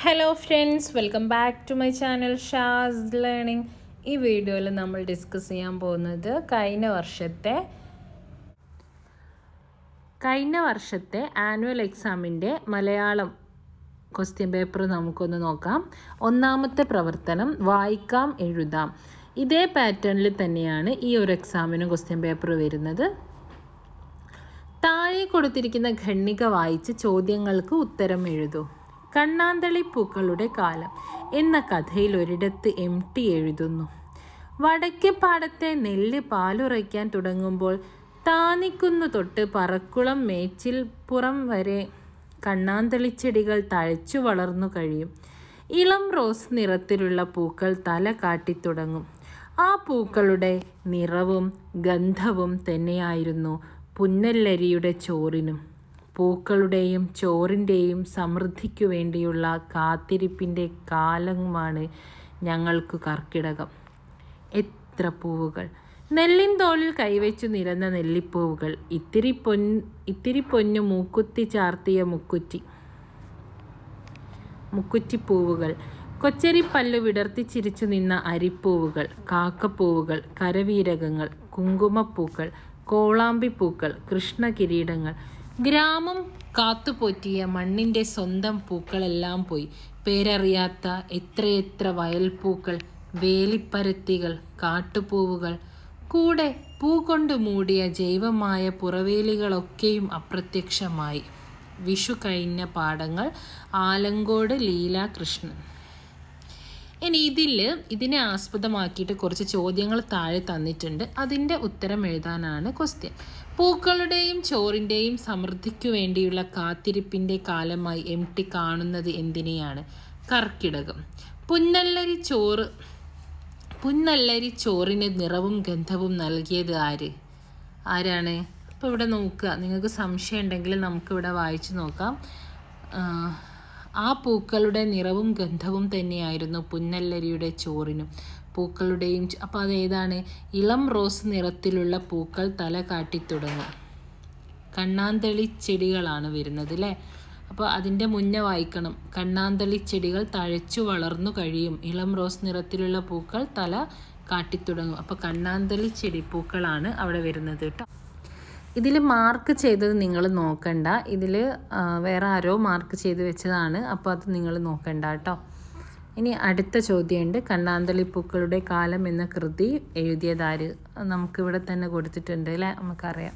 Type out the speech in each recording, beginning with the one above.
hello friends welcome back to my channel Shaz learning ഈ വീഡിയോയിൽ നമ്മൾ ഡിസ്കസ് ചെയ്യാൻ പോകുന്നത് കഴിഞ്ഞ വർഷത്തെ കഴിഞ്ഞ വർഷത്തെ ആനുവൽ എക്സാമിൻ്റെ മലയാളം ക്വസ്റ്റ്യൻ പേപ്പർ നമുക്കൊന്ന് നോക്കാം ഒന്നാമത്തെ പ്രവർത്തനം വായിക്കാം എഴുതാം ഇതേ പാറ്റേണിൽ തന്നെയാണ് ഈ ഒരു എക്സാമിനും ക്വസ്റ്റ്യൻ പേപ്പർ വരുന്നത് താഴെ കൊടുത്തിരിക്കുന്ന ഖണ്ണിക വായിച്ച് ചോദ്യങ്ങൾക്ക് ഉത്തരം എഴുതൂ കണ്ണാന്തളി പൂക്കളുടെ കാലം എന്ന കഥയിൽ ഒരിടത്ത് എം ടി എഴുതുന്നു വടക്കേ പാടത്തെ നെല്ല് പാലുറയ്ക്കാൻ തുടങ്ങുമ്പോൾ താനിക്കുന്നു തൊട്ട് പറക്കുളം മേച്ചിൽ പുറം വരെ കണ്ണാന്തളിച്ചെടികൾ തഴച്ചു വളർന്നു കഴിയും ഇളം റോസ് നിറത്തിലുള്ള പൂക്കൾ തല കാട്ടിത്തുടങ്ങും ആ പൂക്കളുടെ നിറവും ഗന്ധവും തന്നെയായിരുന്നു പുന്നല്ലരിയുടെ ചോറിനും പൂക്കളുടെയും ചോറിൻ്റെയും സമൃദ്ധിക്കു വേണ്ടിയുള്ള കാത്തിരിപ്പിൻ്റെ കാലമാണ് ഞങ്ങൾക്ക് കർക്കിടകം എത്ര പൂവുകൾ നെല്ലിൻ തോളിൽ കൈവച്ചു നിരന്ന നെല്ലിപ്പൂവുകൾ ഇത്തിരി പൊൻ ഇത്തിരി പൊന്നു മൂക്കുത്തി ചാർത്തിയ മുക്കുറ്റി മുക്കുറ്റിപ്പൂവുകൾ കൊച്ചരിപ്പല്ലു വിടർത്തി ചിരിച്ചു നിന്ന അരിപ്പൂവുകൾ കാക്കപ്പൂവുകൾ കരവീരകങ്ങൾ കുങ്കുമപ്പൂക്കൾ കോളാമ്പിപ്പൂക്കൾ കൃഷ്ണകിരീടങ്ങൾ ഗ്രാമം കാത്തുപോറ്റിയ മണ്ണിൻ്റെ സ്വന്തം പൂക്കളെല്ലാം പോയി പേരറിയാത്ത എത്രയെത്ര വയൽപ്പൂക്കൾ വേലിപ്പരത്തികൾ കാട്ടുപൂവുകൾ കൂടെ പൂ കൊണ്ട് മൂടിയ ജൈവമായ പുറവേലികളൊക്കെയും അപ്രത്യക്ഷമായി വിഷു കഴിഞ്ഞ പാടങ്ങൾ ആലങ്കോട് ലീലാകൃഷ്ണൻ ഇനി ഇതിൽ ഇതിനെ ആസ്പദമാക്കിയിട്ട് കുറച്ച് ചോദ്യങ്ങൾ താഴെ തന്നിട്ടുണ്ട് അതിൻ്റെ ഉത്തരം എഴുതാനാണ് ക്വസ്റ്റ്യൻ പൂക്കളുടെയും ചോറിൻ്റെയും സമൃദ്ധിക്കു വേണ്ടിയുള്ള കാത്തിരിപ്പിൻ്റെ കാലമായി എം ടി കാണുന്നത് എന്തിനെയാണ് കർക്കിടകം പുന്നല്ലരി ചോറ് പുന്നല്ലരി ചോറിന് നിറവും ഗന്ധവും നൽകിയത് ആര് ആരാണ് അപ്പോൾ ഇവിടെ നോക്കുക നിങ്ങൾക്ക് സംശയം ഉണ്ടെങ്കിൽ നമുക്കിവിടെ വായിച്ചു നോക്കാം ആ പൂക്കളുടെ നിറവും ഗന്ധവും തന്നെയായിരുന്നു പുന്നല്ലരിയുടെ ചോറിനും പൂക്കളുടെയും അപ്പോൾ അതേതാണ് ഇളം റോസ് നിറത്തിലുള്ള പൂക്കൾ തല കാട്ടിത്തുടങ്ങും കണ്ണാന്തളി ചെടികളാണ് വരുന്നത് അല്ലേ അപ്പോൾ അതിൻ്റെ മുന്നേ വായിക്കണം കണ്ണാന്തളി ചെടികൾ തഴച്ചു വളർന്നു കഴിയും ഇളം റോസ് നിറത്തിലുള്ള പൂക്കൾ തല കാട്ടിത്തുടങ്ങും അപ്പോൾ കണ്ണാന്തളി ചെടി പൂക്കളാണ് അവിടെ വരുന്നത് കേട്ടോ ഇതിൽ മാർക്ക് ചെയ്തത് നിങ്ങൾ നോക്കണ്ട ഇതിൽ വേറെ ആരോ മാർക്ക് ചെയ്ത് വെച്ചതാണ് അപ്പോൾ അത് നിങ്ങൾ നോക്കണ്ട കേട്ടോ ഇനി അടുത്ത ചോദ്യമുണ്ട് കണ്ണാന്തളി പൂക്കളുടെ കാലം എന്ന കൃതി എഴുതിയതാര് നമുക്കിവിടെ തന്നെ കൊടുത്തിട്ടുണ്ട് അല്ലേ നമുക്കറിയാം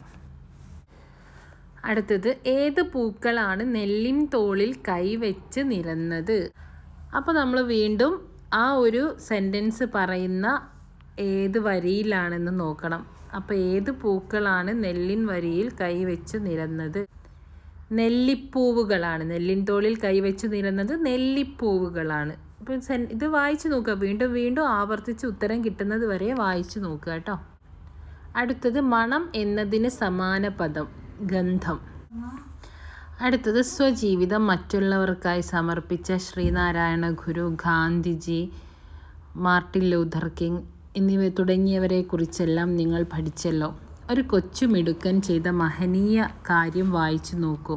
അടുത്തത് ഏത് പൂക്കളാണ് നെല്ലിൻ തോളിൽ കൈവച്ച് നിരന്നത് അപ്പോൾ നമ്മൾ വീണ്ടും ആ ഒരു സെൻറ്റൻസ് പറയുന്ന ഏത് വരിയിലാണെന്ന് നോക്കണം അപ്പോൾ ഏത് പൂക്കളാണ് നെല്ലിൻ വരിയിൽ കൈവച്ച് നിരന്നത് നെല്ലിപ്പൂവുകളാണ് നെല്ലിൻ തോളിൽ കൈവച്ച് നിരന്നത് നെല്ലിപ്പൂവുകളാണ് ഇപ്പം സെൻ ഇത് വായിച്ചു നോക്കുക വീണ്ടും വീണ്ടും ആവർത്തിച്ച് ഉത്തരം കിട്ടുന്നത് വരെ വായിച്ചു നോക്കുക കേട്ടോ അടുത്തത് മണം എന്നതിന് സമാന പദം ഗന്ധം അടുത്തത് സ്വജീവിതം മറ്റുള്ളവർക്കായി സമർപ്പിച്ച Sree Narayana Guru Gandhiji Martin Luther King എന്നിവ തുടങ്ങിയവരെ കുറിച്ചെല്ലാം നിങ്ങൾ പഠിച്ചല്ലോ ഒരു കൊച്ചു മിടുക്കൻ ചെയ്ത മഹനീയ കാര്യം വായിച്ചു നോക്കൂ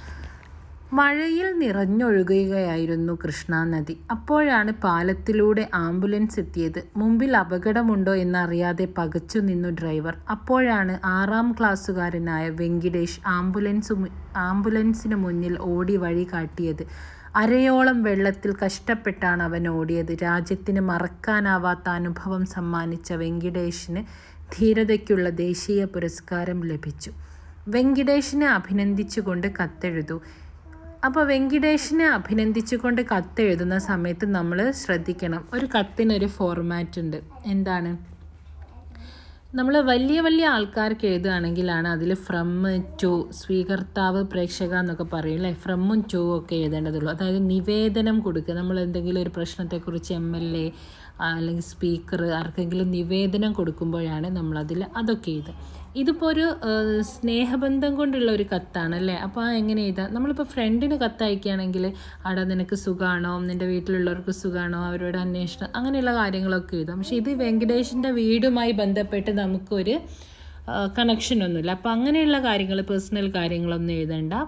മഴയിൽ നിറഞ്ഞൊഴുകുകയായിരുന്നു കൃഷ്ണ നദി അപ്പോഴാണ് പാലത്തിലൂടെ ആംബുലൻസ് എത്തിയത് മുമ്പിൽ അപകടമുണ്ടോ എന്നറിയാതെ പകച്ചു നിന്നു ഡ്രൈവർ അപ്പോഴാണ് ആറാം ക്ലാസ്സുകാരനായ വെങ്കിടേഷ് ആംബുലൻസ് ആംബുലൻസിന് മുന്നിൽ ഓടി വഴി കാട്ടിയത് അരയോളം വെള്ളത്തിൽ കഷ്ടപ്പെട്ടാണ് അവൻ ഓടിയത് രാജ്യത്തിന് മറക്കാനാവാത്ത അനുഭവം സമ്മാനിച്ച വെങ്കിടേഷിന് ധീരതയ്ക്കുള്ള ദേശീയ പുരസ്കാരം ലഭിച്ചു വെങ്കിടേഷിനെ അഭിനന്ദിച്ചുകൊണ്ട് കത്തെഴുതു അപ്പോൾ വെങ്കിടേഷിനെ അഭിനന്ദിച്ചുകൊണ്ട് കത്തെഴുതുന്ന സമയത്ത് നമ്മൾ ശ്രദ്ധിക്കണം ഒരു കത്തിനൊരു ഫോർമാറ്റ് ഉണ്ട് എന്താണ് നമ്മൾ വലിയ വലിയ ആൾക്കാർക്ക് എഴുതുകയാണെങ്കിലാണ് അതിൽ ഫ്രം ടു സ്വീകർത്താവ് പ്രേക്ഷക എന്നൊക്കെ പറയും അല്ലേ ഫ്രമും ടു ഒക്കെ എഴുതേണ്ടതുള്ളൂ അതായത് നിവേദനം കൊടുക്കുക നമ്മൾ എന്തെങ്കിലും ഒരു പ്രശ്നത്തെക്കുറിച്ച് എം എൽ എ അല്ലെങ്കിൽ സ്പീക്കർ ആർക്കെങ്കിലും നിവേദനം കൊടുക്കുമ്പോഴാണ് നമ്മളതിൽ അതൊക്കെ എഴുതുക ഇതിപ്പോൾ ഒരു സ്നേഹബന്ധം കൊണ്ടുള്ള ഒരു കത്താണ് അല്ലേ അപ്പോൾ ആ എങ്ങനെ എഴുതാം നമ്മളിപ്പോൾ ഫ്രണ്ടിന് കത്ത് അയക്കുകയാണെങ്കിൽ അവിടെ നിനക്ക് സുഖമാണോ നിൻ്റെ വീട്ടിലുള്ളവർക്ക് സുഖമാണോ അവരോട് അന്വേഷണം അങ്ങനെയുള്ള കാര്യങ്ങളൊക്കെ എഴുതാം പക്ഷേ ഇത് വെങ്കടേഷിൻ്റെ വീടുമായി ബന്ധപ്പെട്ട് നമുക്കൊരു കണക്ഷനൊന്നുമില്ല അപ്പോൾ അങ്ങനെയുള്ള കാര്യങ്ങൾ പേഴ്സണൽ കാര്യങ്ങളൊന്നും എഴുതണ്ട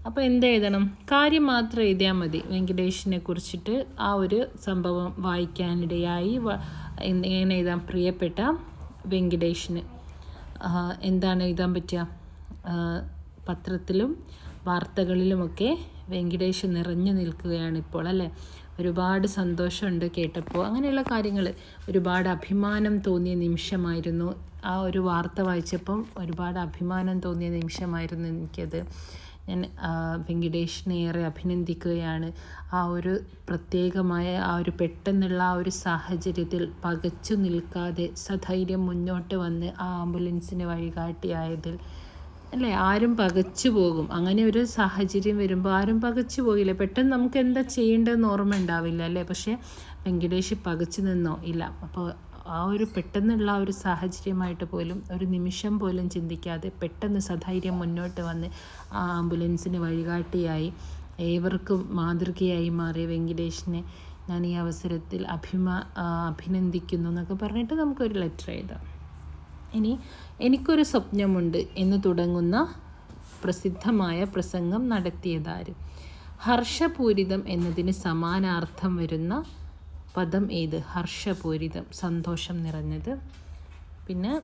അപ്പോൾ എന്ത് എഴുതണം കാര്യം മാത്രം എഴുതിയാൽ മതി വെങ്കടേഷിനെ കുറിച്ചിട്ട് ആ ഒരു സംഭവം വായിക്കാനിടയായി വ- എന്ത് എങ്ങനെ എഴുതാം പ്രിയപ്പെട്ട വെങ്കടേഷിന് ആ, എന്താണ് എഴുതാൻ പറ്റുക ആ, പത്രത്തിലും വാർത്തകളിലുമൊക്കെ വെങ്കടേഷ് നിറഞ്ഞു നിൽക്കുകയാണ് ഇപ്പോൾ അല്ലേ ഒരുപാട് സന്തോഷമുണ്ട് കേട്ടപ്പോൾ അങ്ങനെയുള്ള കാര്യങ്ങൾ ഒരുപാട് അഭിമാനം തോന്നിയ നിമിഷമായിരുന്നു ആ ഒരു വാർത്ത വായിച്ചപ്പം ഒരുപാട് അഭിമാനം തോന്നിയ നിമിഷമായിരുന്നു എനിക്കത് ഞാൻ ആ, വെങ്കടേഷിനെ ഏറെ അഭിനന്ദിക്കുകയാണ് ആ ഒരു പ്രത്യേകമായ ആ ഒരു പെട്ടെന്നുള്ള ആ ഒരു സാഹചര്യത്തിൽ പകച്ചു നിൽക്കാതെ സധൈര്യം മുന്നോട്ട് വന്ന് ആ ആംബുലൻസിന് വഴികാട്ടിയായതിൽ അല്ലേ ആരും പകച്ചു പോകും അങ്ങനെ ഒരു സാഹചര്യം വരുമ്പോൾ ആരും പകച്ചു പോകില്ല പെട്ടെന്ന് നമുക്ക് എന്താ ചെയ്യേണ്ടതെന്ന് ഓർമ്മ ഉണ്ടാവില്ല അല്ലേ പക്ഷേ വെങ്കടേഷ് പകച്ചു നിന്നോ ഇല്ല അപ്പോൾ ആ ഒരു പെട്ടെന്നുള്ള ആ ഒരു സാഹചര്യമായിട്ട് പോലും ഒരു നിമിഷം പോലും ചിന്തിക്കാതെ പെട്ടെന്ന് സധൈര്യം മുന്നോട്ട് വന്ന് ആ ആംബുലൻസിന് വഴികാട്ടിയായി ഏവർക്കും മാതൃകയായി മാറിയ വെങ്കടേഷിനെ ഞാൻ ഈ അവസരത്തിൽ അഭിമാ ആ, അഭിനന്ദിക്കുന്നു എന്നൊക്കെ പറഞ്ഞിട്ട് നമുക്കൊരു ലെറ്റർ എഴുതാം ഇനി എനിക്കൊരു സ്വപ്നമുണ്ട് എന്ന് തുടങ്ങുന്ന പ്രസിദ്ധമായ പ്രസംഗം നടത്തിയതാര് ഹർഷപൂരിതം എന്നതിന് സമാനാർത്ഥം വരുന്ന പദം ഏത് ഹർഷപൂരിതം സന്തോഷം നിറഞ്ഞത് പിന്നെ